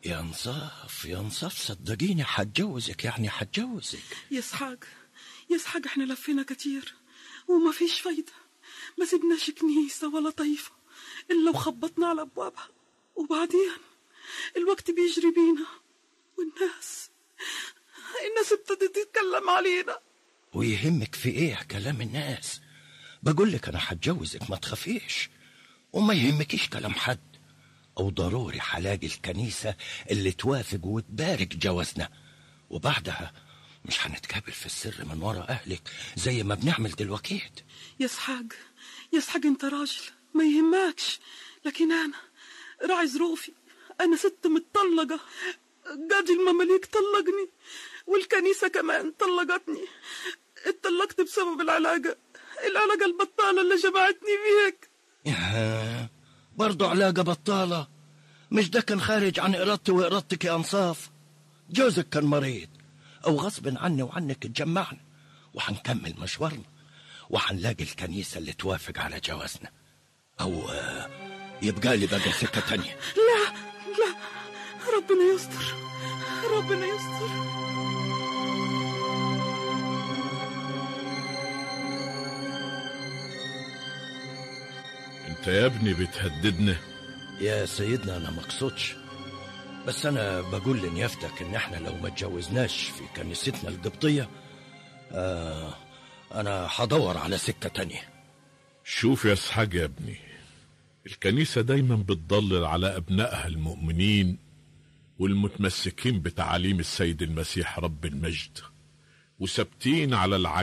يا انصاف يا انصاف صدقيني حتجوزك يعني حتجوزك يا اسحاق يا اسحاق احنا لفينا كتير وما فيش فايدة ما سبناش كنيسة ولا طائفة إلا وخبطنا على أبوابها وبعدين الوقت بيجري بينا والناس الناس ابتدت تتكلم علينا ويهمك في ايه كلام الناس بقول لك انا حتجوزك ما تخافيش وما يهمكيش كلام حد او ضروري حلاقي الكنيسة اللي توافق وتبارك جوازنا وبعدها مش هنتقابل في السر من ورا اهلك زي ما بنعمل دلوقتي يا اسحاق يا اسحاق انت راجل ما يهمكش لكن انا راعي ظروفي انا ست متطلقة قاضي المماليك طلقني والكنيسة كمان طلقتني اتطلقت بسبب العلاقة العلاقة البطالة اللي جمعتني بيك يا برضو علاقة بطالة مش ده كان خارج عن إرادتي وإرادتك يا أنصاف جوزك كان مريض أو غصب عني وعنك اتجمعنا وحنكمل مشوارنا وحنلاقي الكنيسة اللي توافق على جوازنا أو آه، يبقى لي بقى سكة تانية لا لا ربنا يستر ربنا يستر انت يا ابني بتهددنا يا سيدنا أنا مقصودش بس أنا بقول لنيافتك إن إحنا لو ما اتجوزناش في كنيستنا القبطية آه أنا هدور على سكة تانية شوف يا اسحاق يا ابني الكنيسة دايما بتضلل على أبنائها المؤمنين والمتمسكين بتعاليم السيد المسيح رب المجد وثابتين على العجل